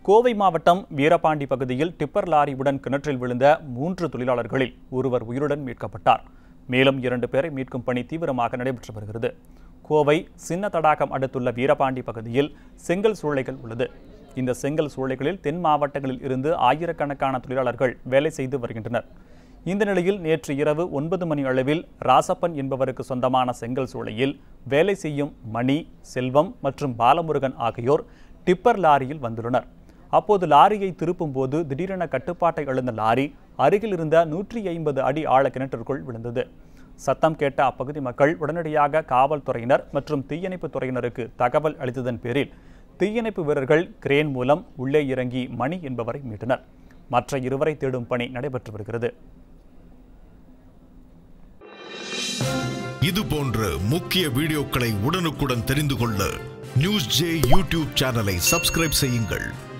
கோவை மாவட்டம் வீரபாண்டி பகுதியில் டிப்பர் லாரியுடன் கிணற்றில் விழுந்த மூன்று தொழிலாளர்களில் ஒருவர் உயிருடன் மீட்கப்பட்டார் மேலும் இரண்டு பேரை மீட்கும் பணி தீவிரமாக நடைபெற்று வருகிறது கோவை சின்ன தடாகம் அடுத்துள்ள வீரபாண்டி பகுதியில் செங்கல் சூளைகள் உள்ளது இந்த செங்கல் சூளைகளில் தென் மாவட்டங்களில் இருந்து ஆயிரக்கணக்கான தொழிலாளர்கள் வேலை செய்து வருகின்றனர் இந்த நிலையில் நேற்று இரவு ஒன்பது மணி அளவில் ராசப்பன் என்பவருக்கு சொந்தமான செங்கல் சூளையில் வேலை செய்யும் மணி செல்வம் மற்றும் பாலமுருகன் ஆகியோர் டிப்பர் லாரியில் வந்துள்ளனர் அப்போது லாரியை திருப்பும் போது திடீரென கட்டுப்பாட்டை இழந்த லாரி அருகில் இருந்த நூற்றி ஐம்பது அடி ஆழ கிணற்றிற்குள் விழுந்தது சத்தம் கேட்ட அப்பகுதி மக்கள் உடனடியாக காவல்துறையினர் மற்றும் தீயணைப்பு துறையினருக்கு தகவல் அளித்ததன் பேரில் தீயணைப்பு வீரர்கள் கிரேன் மூலம் உள்ளே இறங்கி மணி என்பவரை மீட்டனர் மற்ற இருவரை தேடும் பணி நடைபெற்று வருகிறது இது போன்ற முக்கிய வீடியோக்களை உடனுக்குடன் தெரிந்து கொள்ள நியூஸ் ஜே யூடியூப் சேனலை சப்ஸ்கிரைப் செய்யுங்கள்